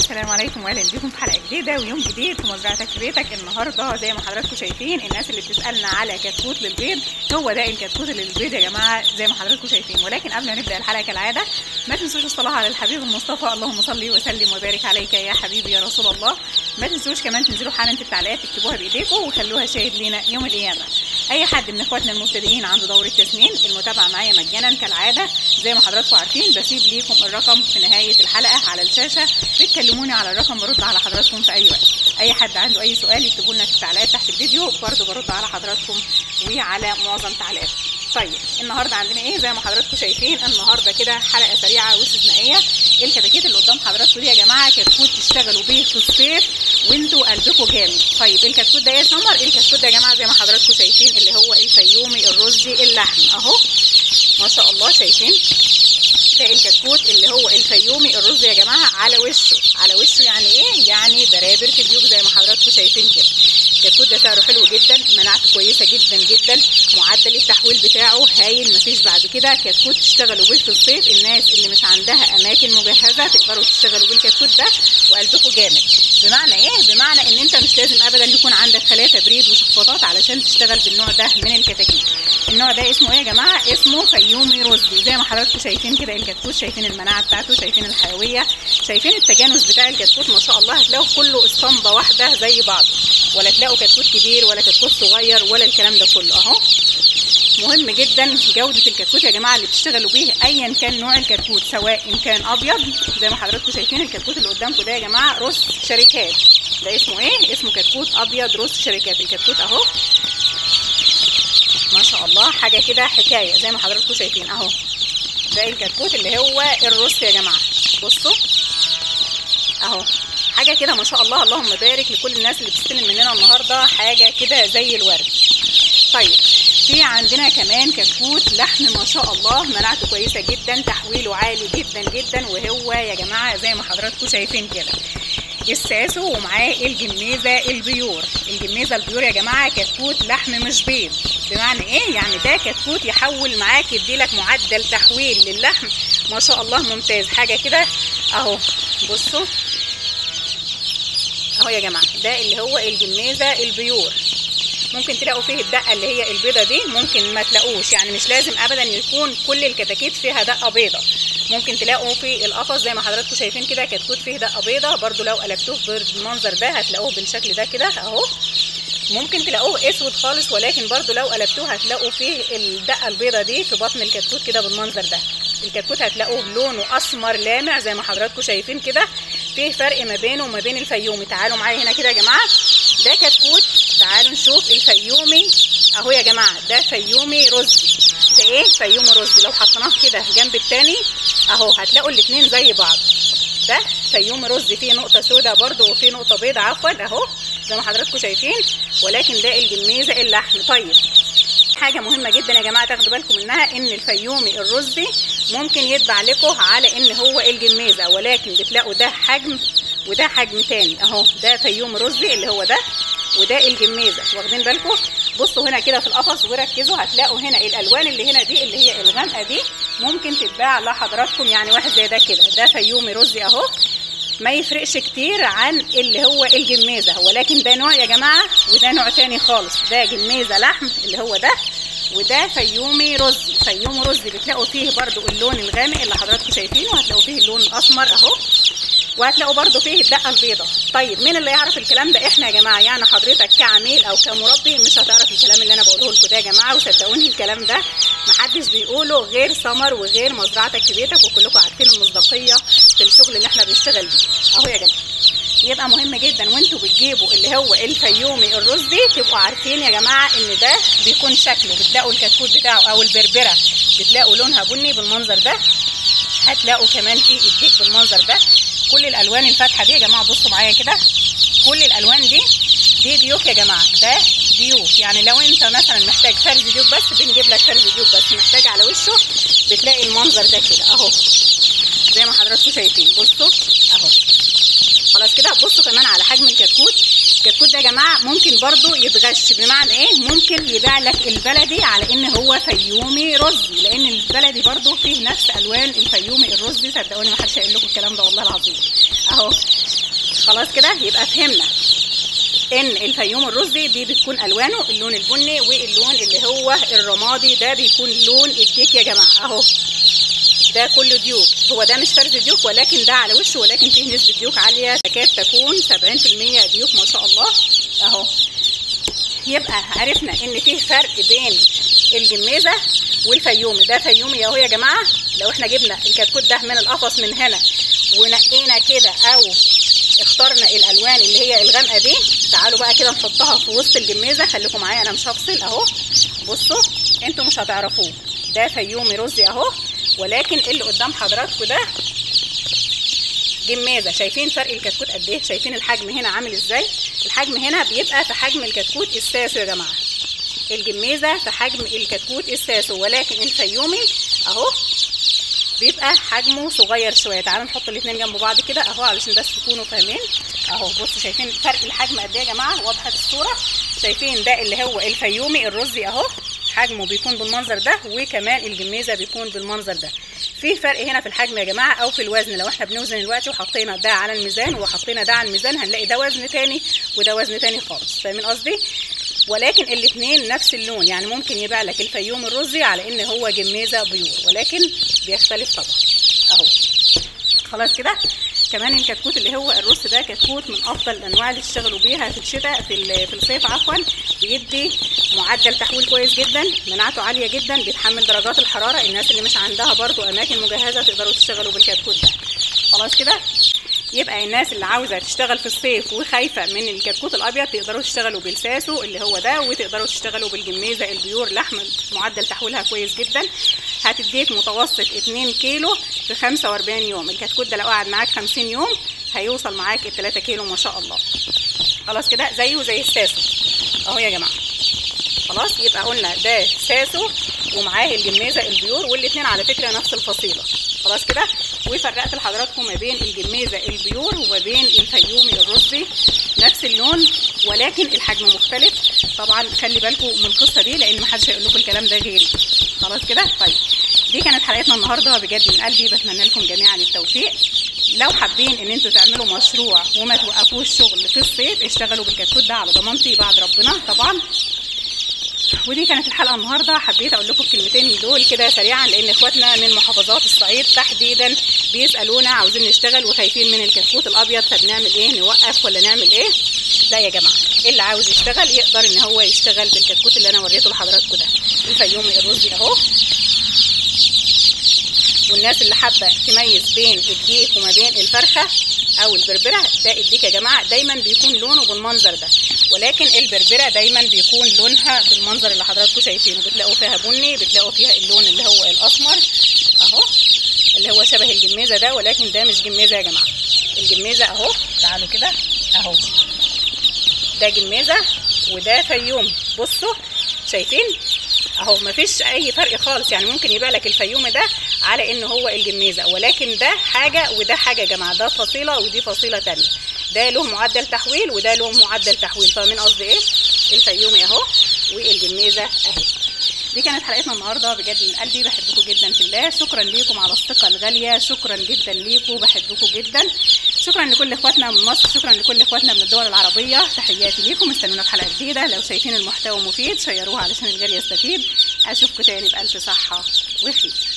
السلام عليكم واهلا بيكم في حلقه جديده ويوم جديد في مزرعتك في بيتك النهارده زي ما حضراتكم شايفين الناس اللي بتسالنا على كتكوت للبيض هو ده الكتكوت اللي للبيض يا جماعه زي ما حضراتكم شايفين ولكن قبل ما نبدا الحلقه كالعاده ما تنسوش الصلاه على الحبيب المصطفى اللهم صل وسلم وبارك عليك يا حبيبي يا رسول الله ما تنسوش كمان تنزلوا حالا في التعليقات تكتبوها بايديكم وخلوها شاهد لينا يوم القيامه اي حد من اخواتنا المبتدئين عنده دوره تسنين المتابعه معايا مجانا كالعاده زي ما حضراتكم عارفين بسيب ليكم الرقم في نهايه الحلقه على الشاشه بتكلموني على الرقم برد على حضراتكم في اي وقت اي حد عنده اي سؤال يكتبوا لنا في التعليقات تحت الفيديو برضه برد على حضراتكم وعلى معظم تعليقاتكم طيب النهارده عندنا ايه زي ما حضراتكم شايفين النهارده كده حلقه سريعه واستثنائيه الكتاكيت اللي قدام حضراتكم دي يا جماعه كتكوت تشتغلوا بيه في الصيف وانتوا قلبكم جامد طيب الكتكوت ده ايه يا سمر الكتكوت ده يا جماعه زي ما حضراتكم شايفين اللي هو الفيومي الرزي اللحم اهو ما شاء الله شايفين ده الكتكوت اللي هو الفيومي الرز يا جماعه على وشه على وشه يعني ايه يعني برابر في الجيوب زي ما حضراتكم شايفين كده الكتكوت ده سعره حلو جدا مناعته كويسه جدا جدا معدل التحويل بتاعه هايل مفيش بعد كده كتكوت تشتغلوا بيه في الصيف الناس اللي مش عندها اماكن مجهزه تقدروا تشتغلوا بالكتكوت ده وقلبكم جامد بمعنى ايه بمعنى ان انت مش لازم ابدا يكون عندك خلايا تبريد وشفاطات علشان تشتغل بالنوع ده من الكتاكيت النوع ده اسمه ايه يا جماعه اسمه فيومي رزدي زي ما حضراتكم شايفين كده الكتكوت شايفين المناعه بتاعته شايفين الحيويه شايفين التجانس بتاع الكتكوت ما شاء الله هتلاقوا كله اسطمبه واحده زي بعضه ولا تلاقوا كتكوت كبير ولا كتكوت صغير ولا الكلام ده كله اهو مهم جدا جودة الكتكوت يا جماعة اللي بتشتغلوا بيه أيا كان نوع الكتكوت سواء إن كان أبيض زي ما حضراتكم شايفين الكتكوت اللي قدامكم ده يا جماعة رز شركات ده اسمه إيه؟ اسمه كتكوت أبيض رز شركات الكتكوت أهو ما شاء الله حاجة كده حكاية زي ما حضراتكم شايفين أهو ده الكتكوت اللي هو الرز يا جماعة بصوا أهو حاجة كده ما شاء الله اللهم بارك لكل الناس اللي بتستلم مننا النهاردة حاجة كده زي الورد طيب في عندنا كمان كتكوت لحم ما شاء الله مناعته كويسة جدا تحويله عالي جدا جدا وهو يا جماعة زي ما حضراتكم شايفين كده الساسو ومعاه الجميزة البيور الجميزة البيور يا جماعة كتكوت لحم مش بيض بمعنى ايه يعني ده كتكوت يحول معاك يديلك معدل تحويل للحم ما شاء الله ممتاز حاجة كده اهو بصوا اهو يا جماعة ده اللي هو الجميزة البيور ممكن تلاقوا فيه الدقه اللي هي البيضه دي ممكن ما تلاقوش يعني مش لازم ابدا يكون كل الكتاكيت فيها دقه بيضه ممكن تلاقوا في القفص زي ما حضراتكم شايفين كده كتكوت فيه دقه بيضه برده لو قلبتوه بالمنظر ده هتلاقوه بالشكل ده كده اهو ممكن تلاقوه اسود خالص ولكن برده لو قلبتوه هتلاقوا فيه الدقه البيضه دي في بطن الكتكوت كده بالمنظر ده الكتكوت هتلاقوه لونه اسمر لامع زي ما حضراتكم شايفين كده فيه فرق ما بينه وما بين الفيومي تعالوا معايا هنا كده يا جماعه ده كتكوت تعالوا نشوف الفيومي اهو يا جماعه ده فيومي رزي ده ايه فيومي رزي لو حطيناه كده جنب التاني اهو هتلاقوا الاتنين زي بعض ده فيومي رزي فيه نقطه سوداء برده وفيه نقطه بيضاء عفوا اهو زي ما حضراتكم شايفين ولكن ده الجميزه اللحم طيب حاجة مهمة جدا يا جماعة تاخدوا بالكم منها ان الفيومي الرزي ممكن يتبع لكم على ان هو الجميزة ولكن بتلاقوا ده حجم وده حجم تاني اهو ده فيوم رزي اللي هو ده وده الجميزة واخدين بالكم بصوا هنا كده في القفص وركزوا هتلاقوا هنا الالوان اللي هنا دي اللي هي الغامقة دي ممكن تتباع لحضراتكم يعني واحد زي ده كده ده فيومي رزي اهو ما يفرقش كتير عن اللي هو الجميزة ولكن ده نوع يا جماعة وده نوع تاني خالص ده جميزة لحم اللي هو ده وده فيومي رزي فيومي رزي بتلاقوا فيه برضو اللون الغامق اللي حضراتكم شايفينه وهتلاقوا فيه اللون الاسمر اهو وهتلاقوا برضو فيه الدقه البيضاء طيب مين اللي يعرف الكلام ده احنا يا جماعه يعني حضرتك كعميل او كمربي مش هتعرف الكلام اللي انا بقوله لكم ده يا جماعه وصدقوني الكلام ده محدش بيقوله غير سمر وغير مزرعتك في بيتك وكلكم عارفين المصداقيه في الشغل اللي احنا بنشتغل بيه اهو يا جماعه يبقى مهم جدا وانتوا بتجيبوا اللي هو الفيومي الرزي تبقوا عارفين يا جماعه ان ده بيكون شكله بتلاقوا الكتكوت بتاعه او البربره بتلاقوا لونها بني بالمنظر ده هتلاقوا كمان فيه الديك بالمنظر ده كل الالوان الفاتحه دي يا جماعه بصوا معايا كده كل الالوان دي دي ديوك يا جماعه ده ديوك يعني لو انت مثلا محتاج فرز ديوك بس بنجيب لك فرز ديوك بس محتاج على وشه بتلاقي المنظر ده كده اهو زي ما حضراتكم شايفين بصوا اهو خلاص كده بصوا كمان على حجم الكتكوت الكتكوت ده يا جماعه ممكن برضو يتغش بمعنى ايه ممكن يبيع لك البلدي على ان هو فيومي رزي لان البلدي برضو فيه نفس الوان الفيومي الرزي صدقوني ما حدش هيقول لكم الكلام ده والله العظيم اهو خلاص كده يبقى فهمنا ان الفيوم الرزي دي بتكون الوانه اللون البني واللون اللي هو الرمادي ده بيكون لون الديك يا جماعه اهو ده كله ديوك هو ده مش فرز ديوك ولكن ده على وشه ولكن فيه نسبه ديوك عاليه تكاد تكون 70% ديوك ما شاء الله اهو يبقى عرفنا ان فيه فرق بين الجميزه والفيومي ده فيومي اهو يا جماعه لو احنا جبنا الكتكوت ده من القفص من هنا ونقينا كده او اخترنا الالوان اللي هي الغامقه دي تعالوا بقى كده نحطها في وسط الجميزه خليكم معايا انا مش هفصل اهو بصوا انتوا مش هتعرفوه ده فيومي رزي اهو ولكن اللي قدام حضراتكم ده جمازه شايفين فرق الكتكوت قد ايه شايفين الحجم هنا عامل ازاي الحجم هنا بيبقى في حجم الكتكوت الساسو يا جماعه الجميزه في حجم الكتكوت الساسو ولكن الفيومي اهو بيبقى حجمه صغير شويه تعالوا نحط الاثنين جنب بعض كده اهو علشان بس تكونوا فاهمين اهو بصوا شايفين فرق الحجم قد ايه يا جماعه وضحت الصوره شايفين ده اللي هو الفيومي الرزي اهو حجمه بيكون بالمنظر ده وكمان الجميزه بيكون بالمنظر ده في فرق هنا في الحجم يا جماعه او في الوزن لو احنا بنوزن دلوقتي وحطينا ده على الميزان وحطينا ده على الميزان هنلاقي ده وزن تاني وده وزن تاني خالص فاهمين قصدي ولكن الاثنين نفس اللون يعني ممكن يبيع لك الفيوم الرزي على ان هو جميزه بيور ولكن بيختلف طبعا اهو خلاص كده كمان الكتكوت اللي هو الرص ده كتكوت من افضل الانواع اللي تشتغلوا بيها في الشتاء في في الصيف عفوا بيدي معدل تحويل كويس جدا مناعته عاليه جدا بيتحمل درجات الحراره الناس اللي مش عندها برضو اماكن مجهزه تقدروا تشتغلوا بالكتكوت ده خلاص كده يبقى الناس اللي عاوزه تشتغل في الصيف وخايفه من الكتكوت الابيض تقدروا تشتغلوا بالساسو اللي هو ده وتقدروا تشتغلوا بالجميزه البيور لحم معدل تحويلها كويس جدا هتديك متوسط 2 كيلو في 45 يوم الكتكوت ده لو قعد معاك 50 يوم هيوصل معاك ال 3 كيلو ما شاء الله خلاص كده زيه زي الساسو اهو يا جماعه خلاص يبقى قلنا ده ساسو ومعاه الجميزه البيور والاثنين على فكره نفس الفصيله خلاص كده وفرقت لحضراتكم ما بين الجميزه البيور وما بين الفيومي الرزي نفس اللون ولكن الحجم مختلف طبعا خلي بالكم من القصه دي لان محدش هيقول لكم الكلام ده غيري خلاص كده طيب دي كانت حلقتنا النهارده بجد من قلبي بتمنى لكم جميعا التوفيق لو حابين ان انتوا تعملوا مشروع وما توقفوش شغل في الصيف اشتغلوا بالكتكوت ده على ضمانتي بعد ربنا طبعا ودي كانت الحلقه النهارده حبيت اقول لكم الكلمتين دول كده سريعا لان اخواتنا من محافظات الصعيد تحديدا بيسالونا عاوزين نشتغل وخايفين من الكتكوت الابيض طب نعمل ايه نوقف ولا نعمل ايه لا يا جماعه اللي عاوز يشتغل يقدر ان هو يشتغل بالكتكوت اللي انا وريته لحضراتكم ده الفيومي الرزي اهو والناس اللي حابه تميز بين الديك وما بين الفرخه او البربره ده الديك يا جماعه دايما بيكون لونه بالمنظر ده ولكن البربره دايما بيكون لونها بالمنظر اللي حضراتكم شايفينه بتلاقوا فيها بني بتلاقوا فيها اللون اللي هو الاسمر اهو اللي هو شبه الجميزه ده ولكن ده مش جميزه يا جماعه الجميزه اهو تعالوا كده اهو ده جميزه وده فيوم بصوا شايفين اهو مفيش اي فرق خالص يعني ممكن يبقى لك الفيوم ده على ان هو الجميزه ولكن ده حاجه وده حاجه يا جماعه ده فصيله ودي فصيله تانية ده له معدل تحويل وده له معدل تحويل فاهمين قصدي ايه الفيومي اهو والجميزه اهي دي كانت حلقتنا النهارده بجد من قلبي بحبكم جدا في الله شكرا ليكم على الثقه الغاليه شكرا جدا ليكم بحبكم جدا شكرا لكل اخواتنا من مصر شكرا لكل اخواتنا من الدول العربيه تحياتي ليكم استنونا في حلقه جديده لو شايفين المحتوى مفيد شيروها علشان الغير يستفيد اشوفكم تاني بالف صحه وخير